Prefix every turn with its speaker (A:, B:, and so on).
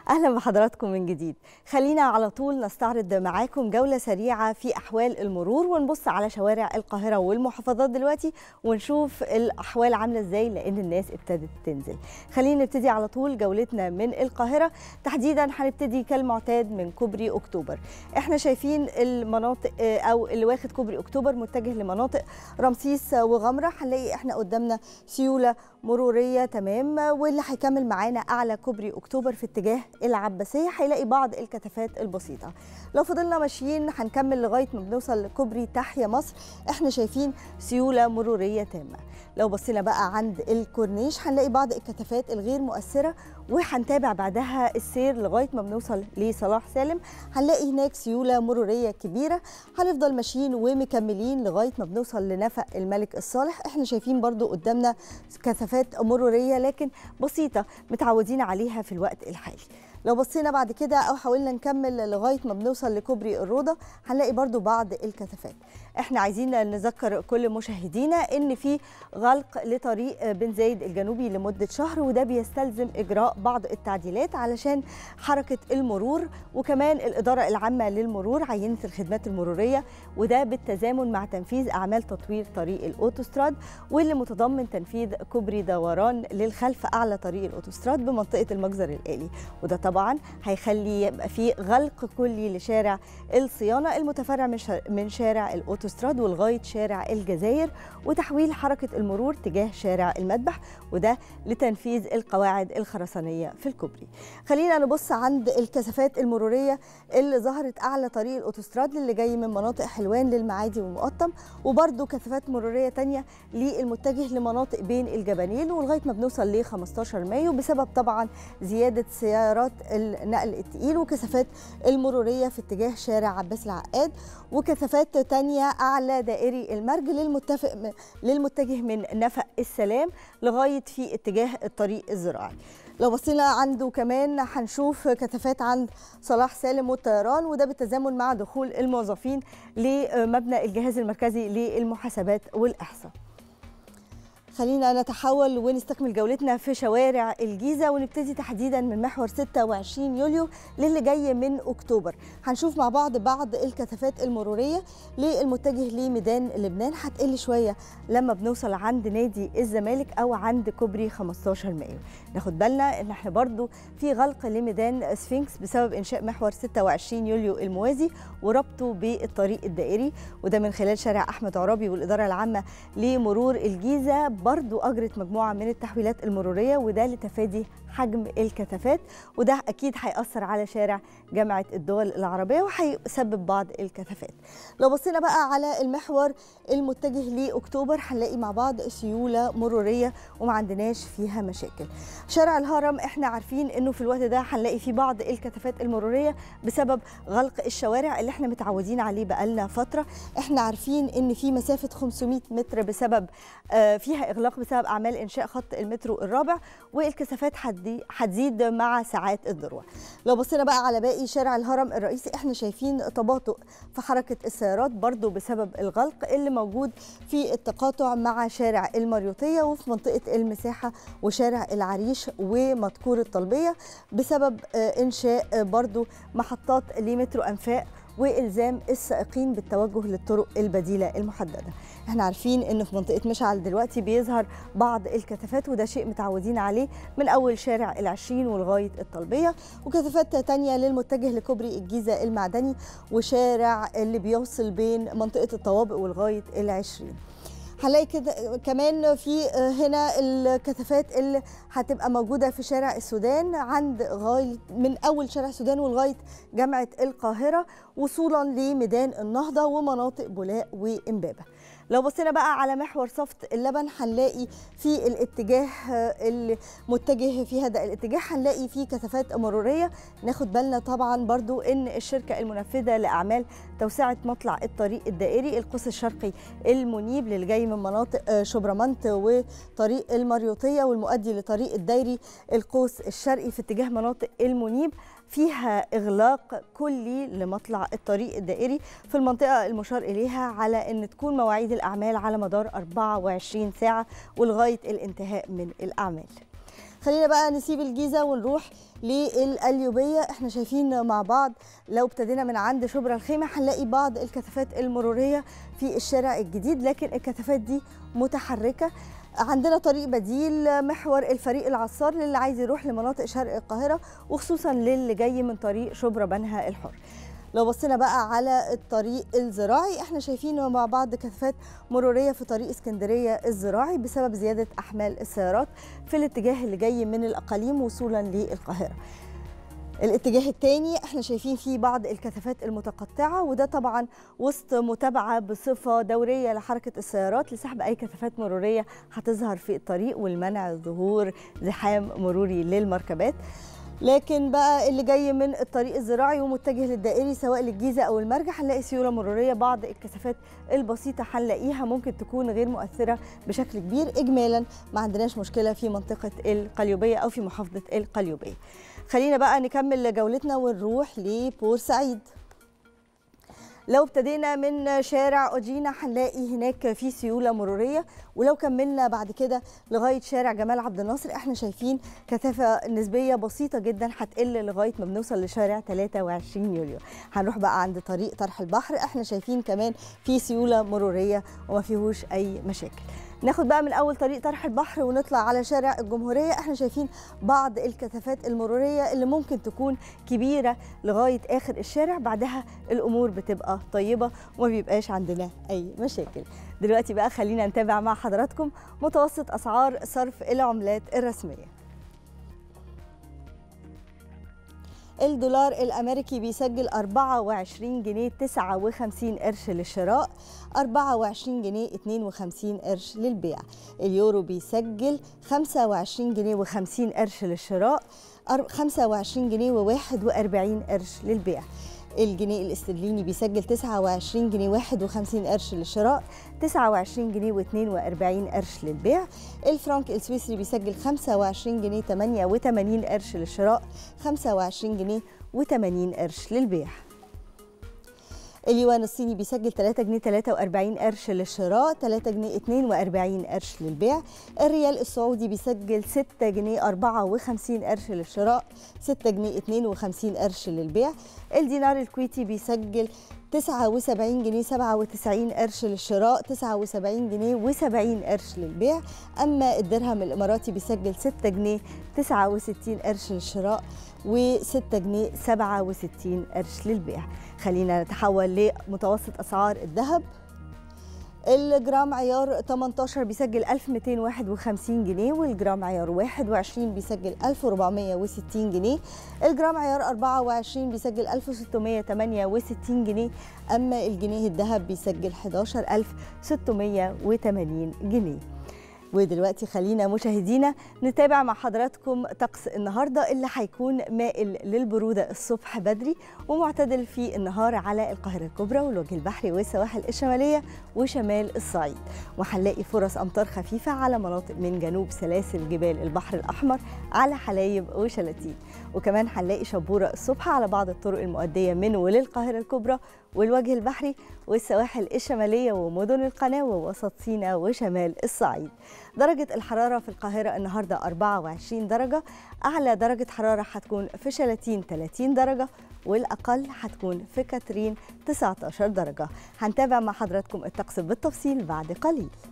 A: اهلا بحضراتكم من جديد خلينا على طول نستعرض معاكم جوله سريعه في احوال المرور ونبص على شوارع القاهره والمحافظات دلوقتي ونشوف الاحوال عامله ازاي لان الناس ابتدت تنزل خلينا نبتدي على طول جولتنا من القاهره تحديدا هنبتدي كالمعتاد من كوبري اكتوبر احنا شايفين المناطق او اللي واخد كوبري اكتوبر متجه لمناطق رمسيس وغمره هنلاقي احنا قدامنا سيوله مروريه تمام واللي هيكمل معانا اعلى كوبري اكتوبر في اتجاه العباسيه هيلاقي بعض الكثافات البسيطه لو فضلنا ماشيين هنكمل لغايه ما بنوصل لكوبري تحيا مصر احنا شايفين سيوله مروريه تامه لو بصينا بقى عند الكورنيش هنلاقي بعض الكثافات الغير مؤثره وهنتابع بعدها السير لغايه ما بنوصل لصلاح سالم هنلاقي هناك سيوله مروريه كبيره هنفضل ماشيين ومكملين لغايه ما بنوصل لنفق الملك الصالح احنا شايفين برضو قدامنا كثافات مروريه لكن بسيطه متعودين عليها في الوقت الحالي لو بصينا بعد كده او حاولنا نكمل لغايه ما بنوصل لكوبري الروضه هنلاقي برضو بعض الكثافات احنا عايزين نذكر كل مشاهدينا ان في غلق لطريق بن زايد الجنوبي لمده شهر وده بيستلزم اجراء بعض التعديلات علشان حركه المرور وكمان الاداره العامه للمرور عينت الخدمات المروريه وده بالتزامن مع تنفيذ اعمال تطوير طريق الاوتوستراد واللي متضمن تنفيذ كوبري دوران للخلف اعلى طريق الاوتوستراد بمنطقه المجزر الالي وده طبعا هيخلي يبقى في غلق كلي لشارع الصيانه المتفرع من شارع الاوتوستراد ولغايه شارع الجزائر وتحويل حركه المرور تجاه شارع المذبح وده لتنفيذ القواعد الخرسانيه في الكوبري. خلينا نبص عند الكثافات المروريه اللي ظهرت اعلى طريق الاوتوستراد اللي جاي من مناطق حلوان للمعادي والمقطم وبرده كثافات مروريه ثانيه للمتجه لمناطق بين الجبلين ولغايه ما بنوصل ل 15 مايو بسبب طبعا زياده سيارات النقل الثقيل وكثافات المروريه في اتجاه شارع عباس العقاد وكثافات تانية أعلى دائري المرج للمتفق للمتجه من نفق السلام لغاية في اتجاه الطريق الزراعي لو بصينا عنده كمان هنشوف كثافات عند صلاح سالم والطيران وده بالتزامن مع دخول الموظفين لمبنى الجهاز المركزي للمحاسبات والإحصاء خلينا نتحول ونستكمل جولتنا في شوارع الجيزه ونبتدي تحديدا من محور 26 يوليو للي جاي من اكتوبر هنشوف مع بعض بعض الكثافات المروريه للمتجه لميدان لبنان هتقل شويه لما بنوصل عند نادي الزمالك او عند كوبري 15 مايو ناخد بالنا ان احنا برضو في غلق لميدان سفينكس بسبب انشاء محور 26 يوليو الموازي وربطه بالطريق الدائري وده من خلال شارع احمد عرابي والاداره العامه لمرور الجيزه برضو أجرت مجموعة من التحويلات المرورية وده لتفادي حجم الكثافات وده أكيد هيأثر على شارع جامعة الدول العربية وهيسبب بعض الكثافات لو بصينا بقى على المحور المتجه لأكتوبر هنلاقي مع بعض سيولة مرورية وما عندناش فيها مشاكل شارع الهرم احنا عارفين انه في الوقت ده هنلاقي في بعض الكثافات المرورية بسبب غلق الشوارع اللي احنا متعودين عليه بقالنا فترة احنا عارفين ان في مسافة 500 متر بسبب آه فيها اغلاق بسبب اعمال انشاء خط المترو الرابع والكثافات هتزيد مع ساعات الذروه لو بصينا بقى على باقي شارع الهرم الرئيسي احنا شايفين تباطؤ في حركه السيارات برضو بسبب الغلق اللي موجود في التقاطع مع شارع المريوطيه وفي منطقه المساحه وشارع العريش ومذكور الطلبيه بسبب انشاء برضو محطات لمترو انفاق والزام السائقين بالتوجه للطرق البديله المحدده احنا عارفين ان في منطقه مشعل دلوقتي بيظهر بعض الكثافات وده شيء متعودين عليه من اول شارع العشرين ولغايه الطلبيه وكثافات تانية للمتجه لكوبري الجيزه المعدني وشارع اللي بيوصل بين منطقه الطوابق ولغايه العشرين هنلاقي كده كمان في هنا الكثافات اللي هتبقى موجوده في شارع السودان عند غايه من اول شارع السودان ولغايه جامعه القاهره وصولا لميدان النهضه ومناطق بولاق وامبابه لو بصينا بقى على محور صفت اللبن هنلاقي في الاتجاه المتجه في هذا الاتجاه هنلاقي في كثافات مروريه ناخد بالنا طبعا برضو ان الشركه المنفذه لاعمال توسعه مطلع الطريق الدائري القوس الشرقي المنيب للي جاي من مناطق شبرمنت وطريق المريوطيه والمؤدي لطريق الدايري القوس الشرقي في اتجاه مناطق المنيب فيها إغلاق كلي لمطلع الطريق الدائري في المنطقة المشار إليها على أن تكون مواعيد الأعمال على مدار 24 ساعة ولغاية الانتهاء من الأعمال خلينا بقى نسيب الجيزه ونروح للقليوبيه احنا شايفين مع بعض لو ابتدينا من عند شبرا الخيمه هنلاقي بعض الكثافات المروريه في الشارع الجديد لكن الكثافات دي متحركه عندنا طريق بديل محور الفريق العصار للي عايز يروح لمناطق شرق القاهره وخصوصا للي جاي من طريق شبرا بنها الحر لو بصينا بقى على الطريق الزراعي احنا شايفين مع بعض كثافات مروريه في طريق اسكندريه الزراعي بسبب زياده احمال السيارات في الاتجاه اللي جاي من الاقاليم وصولا للقاهره الاتجاه الثاني احنا شايفين فيه بعض الكثافات المتقطعه وده طبعا وسط متابعه بصفه دوريه لحركه السيارات لسحب اي كثافات مروريه هتظهر في الطريق والمنع ظهور زحام مروري للمركبات لكن بقى اللي جاي من الطريق الزراعي ومتجه للدائري سواء للجيزه او المرجع هنلاقي سيوله مروريه بعض الكثافات البسيطه هنلاقيها ممكن تكون غير مؤثره بشكل كبير اجمالا ما عندناش مشكله في منطقه القليوبيه او في محافظه القليوبيه خلينا بقى نكمل جولتنا ونروح لبورسعيد لو ابتدينا من شارع أوجينا هنلاقي هناك في سيولة مرورية ولو كملنا بعد كده لغاية شارع جمال عبد الناصر احنا شايفين كثافة نسبية بسيطة جدا هتقل لغاية ما بنوصل لشارع 23 يوليو هنروح بقى عند طريق طرح البحر احنا شايفين كمان في سيولة مرورية وما فيهوش أي مشاكل ناخد بقى من اول طريق طرح البحر ونطلع على شارع الجمهوريه احنا شايفين بعض الكثافات المروريه اللي ممكن تكون كبيره لغايه اخر الشارع بعدها الامور بتبقى طيبه وما بيبقاش عندنا اي مشاكل دلوقتي بقى خلينا نتابع مع حضراتكم متوسط اسعار صرف العملات الرسميه الدولار الامريكي بيسجل 24 جنيه 59 قرش للشراء 24 جنيه 52 قرش للبيع اليورو بيسجل 25 جنيه و50 قرش للشراء 25 جنيه و41 قرش للبيع الجنيه الاسترليني بيسجل 29 جنيه 51 قرش للشراء 29 جنيه و42 قرش للبيع الفرنك السويسري بيسجل 25 جنيه 88 قرش للشراء 25 جنيه و80 قرش للبيع اليوان الصيني بيسجل 3 جنيه 43 قرش للشراء 3 جنيه 42 قرش للبيع الريال السعودي بيسجل 6 جنيه 54 قرش للشراء 6 جنيه 52 قرش للبيع الدينار الكويتي بيسجل 79 جنيه 97 قرش للشراء 79 جنيه و70 قرش للبيع أما الدرهم الإماراتي بيسجل 6 جنيه 69 قرش للشراء و6 جنيه 67 قرش للبيع خلينا نتحول لمتوسط أسعار الذهب الجرام عيار 18 بيسجل 1251 جنيه والجرام عيار 21 بيسجل 1460 جنيه الجرام عيار 24 بيسجل 1668 جنيه أما الجنيه الذهب بيسجل 11680 جنيه ودلوقتي خلينا مشاهدينا نتابع مع حضراتكم طقس النهارده اللي هيكون مائل للبروده الصبح بدري ومعتدل في النهار على القاهره الكبرى والوجه البحري والسواحل الشماليه وشمال الصعيد وهنلاقي فرص امطار خفيفه على مناطق من جنوب سلاسل جبال البحر الاحمر على حلايب وشلاتين وكمان هنلاقي شبوره الصبح على بعض الطرق المؤديه من وللقاهره الكبرى والوجه البحري والسواحل الشماليه ومدن القناه ووسط سيناء وشمال الصعيد درجة الحرارة في القاهرة النهاردة 24 درجة أعلى درجة حرارة هتكون في شلاتين 30 درجة والأقل هتكون في كاترين 19 درجة هنتابع مع حضراتكم الطقس بالتفصيل بعد قليل